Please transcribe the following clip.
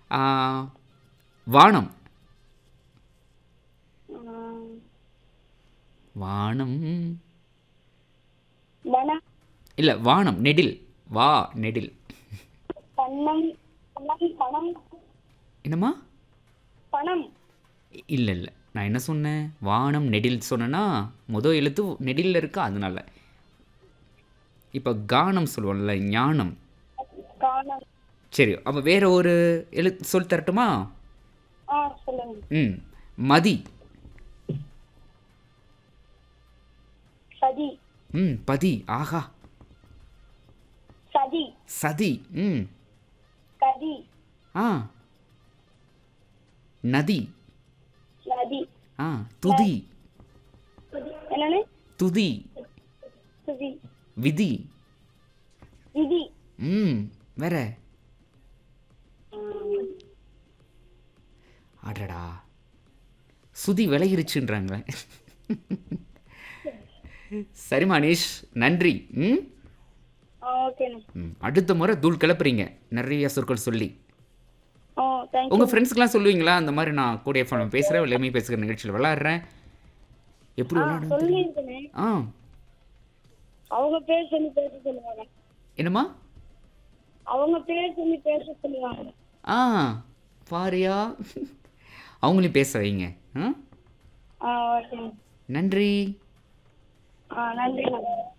ஆ, வானம் ஆஹ், வானம் வனம் இல்லை வானம் நெடில் வா நெடில் பணம் பணம் பணம் என்னம்மா பணம் இல்லை இல்லை நான் என்ன சொன்னேன் வானம் நெடில் சொன்னேன்னா முதல் எழுத்து நெடிலில் இருக்கா அதனால இப்போ கானம் சொல்லுவோம்ல ஞானம் காணம் சரி அப்போ வேற ஒரு எழு சொல் தரட்டுமா ஆ சொல்லுங்க ம் மதி சதி ம் பதி ஆஹா சதி சதி ம் கதி ஆ நதி நதி ஆ துதி என்னன்னு துதி சுதி விதி விதி ம் வேற ஆஹ், அடடா சுதி விலகிருச்சுன்றாங்க சரி மனிஷ் நன்றி ம் ஆ ஓகேண்ணே ம், அடுத்த முறை தூள் கிளப்புறீங்க நிறைய சொற்கள் சொல்லி ஓ தேங்க்யூ உங்கள் ஃப்ரெண்ட்ஸ்க்கெலாம் சொல்லுவீங்களா அந்த மாதிரி நான் கூடிய ஃபோன் பேசுகிறேன் எல்லாமே பேசுகிற நிகழ்ச்சியில் விளாட்றேன் எப்படி விளாடுறது சொல்லியிருக்கேனே ஆ அவங்க பேர் சொல்லி பேச சொல்லுவாங்க என்னம்மா அவங்க பேர் சொல்லி பேச சொல்லுவாங்க ஆ பாரியா அவங்களையும் பேச வைங்க ஆ ஆ ஓகே நன்றி ஆ நன்றி மேடம்